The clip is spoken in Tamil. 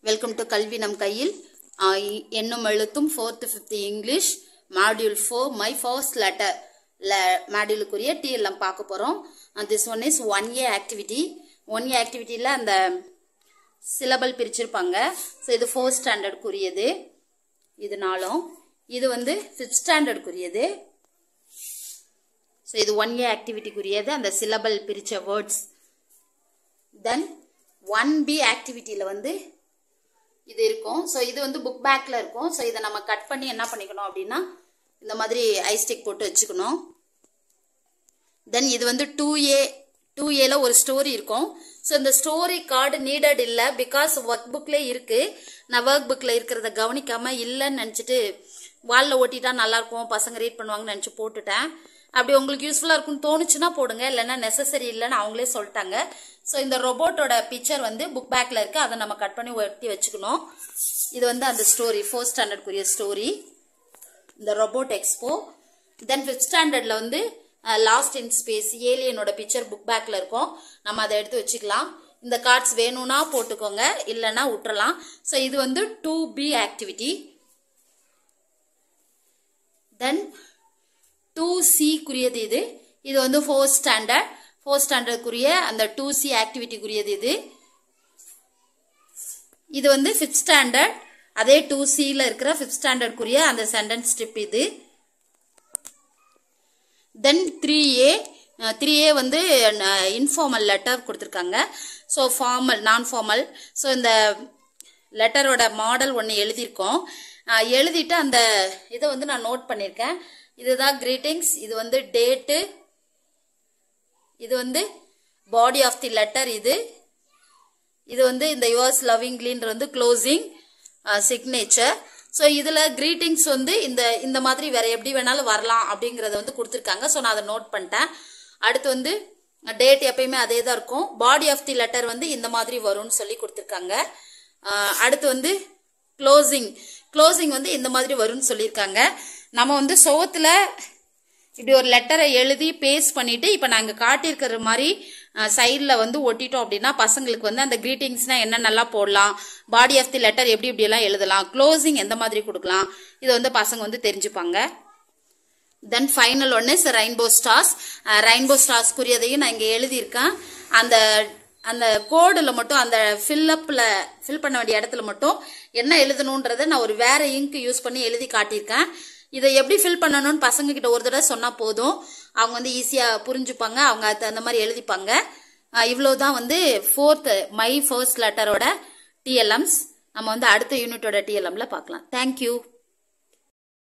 வெல்கம் டு கல்வி நம் கையில் ஆஹ் இ- எண்ணும் எழுத்தும் fourth fifth English module four my first letter மாடியூலுக்குரிய டிஎல்எம் பார்க்க போகிறோம் this one is one A activity one A ஆக்டிவிட்டியில் அந்த சிலபல் பிரிச்சிருப்பாங்க ஸோ இது ஃபோர்த் ஸ்டாண்டர்டுக்குரியது இதனாலும் இது வந்து ஃபிஃப்த் ஸ்டாண்டர்டுக்குரியது ஸோ இது ஒன் ஏ ஆக்டிவிட்டிக்குரியது அந்த சிலபல் பிரித்த வேர்ட்ஸ் தென் ஒன் பி ஆக்டிவிட்டியில் வந்து இது இருக்கும் ஸோ இது வந்து புக் பேக்கில் இருக்கும் ஸோ இதை நம்ம கட் பண்ணி என்ன பண்ணிக்கணும் அப்படின்னா இந்த மாதிரி ஐஸ்டிக் போட்டு வச்சுக்கணும் தென் இது வந்து டூ ஏ டூ ஏல ஒரு ஸ்டோரி இருக்கும் ஸோ இந்த ஸ்டோரி கார்டு நீடட் இல்லை பிகாஸ் ஒர்க் புக்லேயே இருக்கு நான் ஒர்க் புக்கில் இருக்கிறத கவனிக்காம இல்லைன்னு நினச்சிட்டு வாலில் ஓட்டிட்டா நல்லா இருக்கும் பசங்க ரீட் பண்ணுவாங்கன்னு நினச்சி போட்டுட்டேன் அப்படி உங்களுக்கு யூஸ்ஃபுல்லாக இருக்கும்னு தோணுச்சுன்னா போடுங்க இல்லைன்னா நெசசரி இல்லைன்னு அவங்களே சொல்லிட்டாங்க ஸோ இந்த ரொபோட்டோட பிக்சர் வந்து புக் பேக்கில் இருக்கு அதை நம்ம கட் பண்ணி ஒட்டி வச்சுக்கணும் இது வந்து அந்த ஸ்டோரி ஃபோர்த் ஸ்டாண்டர்டுக்குரிய ஸ்டோரி இந்த ரொபோட் எக்ஸ்போ தென் ஃபிஃப்த் ஸ்டாண்டர்டில் வந்து லாஸ்ட் இன் ஸ்பேஸ் ஏலியனோட பிக்சர் புக் பேக்கில் இருக்கும் நம்ம அதை எடுத்து வச்சுக்கலாம் இந்த கார்ட்ஸ் வேணும்னா போட்டுக்கோங்க இல்லைன்னா விட்டுறலாம் ஸோ இது வந்து two B activity then two சிக்குரியது இது இது வந்து ஃபோர்த் ஸ்டாண்டர்ட் ஃபோர்த் ஸ்டாண்டர்டுக்குரிய அந்த டூ சி ஆக்டிவிட்டிக்குரியது இது இது வந்து ஃபிஃப்த் ஸ்டாண்டர்ட் அதே டூ சியில் இருக்கிற ஃபிஃப்த் ஸ்டாண்டர்டுக்குரிய அந்த சென்டென்ஸ் ஸ்ட்ரிப் இது தென் த்ரீ ஏ த்ரீ ஏ வந்து இன்ஃபார்மல் லெட்டர் கொடுத்துருக்காங்க so formal non formal so இந்த லெட்டரோட மாடல் ஒன்று எழுதியிருக்கோம் அஹ், எழுதிட்டு அந்த இதை வந்து நான் நோட் பண்ணியிருக்கேன் இதுதான் கிரீட்டிங்ஸ் இது வந்து டேட்டு இது வந்து பாடி ஆஃப் தி லெட்டர் இது இது வந்து இந்த யுவர்ஸ் லவ்விங்லின்ற வந்து க்ளோசிங் சிக்னேச்சர் ஸோ இதில் greetings வந்து இந்த இந்த மாதிரி வேற எப்படி வேணாலும் வரலாம் அப்படிங்கிறத வந்து கொடுத்துருக்காங்க ஸோ நான் அதை நோட் பண்ணிட்டேன் அடுத்து வந்து டேட் எப்பயுமே அதே தான் இருக்கும் பாடி ஆஃப் தி லெட்டர் வந்து இந்த மாதிரி வரும்னு சொல்லி கொடுத்துருக்காங்க அஹ், அடுத்து வந்து க்ளோசிங் க்ளோசிங் வந்து இந்த மாதிரி வரும்னு சொல்லியிருக்காங்க நம்ம வந்து சோத்துல இப்படி ஒரு லெட்டரை எழுதி பேஸ்ட் பண்ணிட்டு இப்போ நாங்கள் காட்டியிருக்கிற மாதிரி சைடில் வந்து ஒட்டிட்டோம் அப்படின்னா பசங்களுக்கு வந்து அந்த கிரீட்டிங்ஸ்னால் என்னென்னலாம் போடலாம் பாடி ஆஃப் தி லெட்டர் எப்படி இப்படியெல்லாம் எழுதலாம் க்ளோசிங் எந்த மாதிரி கொடுக்கலாம் இது வந்து பசங்க வந்து தெரிஞ்சுப்பாங்க தென் ஃபைனல் ஒன்று இஸ் ரெயின்போ ஸ்டார்ஸ் ரெயின்போ ஸ்டார்ஸ்க்குரியதையும் நான் இங்கே எழுதியிருக்கேன் அந்த அந்த கோடில் மட்டும் அந்த ஃபில்லப்பில் ஃபில் பண்ண வேண்டிய இடத்துல மட்டும் என்ன எழுதணுன்றதை நான் ஒரு வேற இங்க் யூஸ் பண்ணி எழுதி காட்டியிருக்கேன் இதை எப்படி ஃபில் பண்ணணும்னு பசங்க கிட்ட ஒரு தடவை சொன்னால் போதும் அவங்க வந்து ஈஸியாக புரிஞ்சுப்பாங்க அவங்க அது அந்த மாதிரி எழுதிப்பாங்க இவ்வளோதான் வந்து ஃபோர்த் மை ஃபர்ஸ்ட் லெட்டரோட டிஎல்எம்ஸ் நம்ம வந்து அடுத்த யூனிட்டோட டிஎல்எம்ல பார்க்கலாம் தேங்க்யூ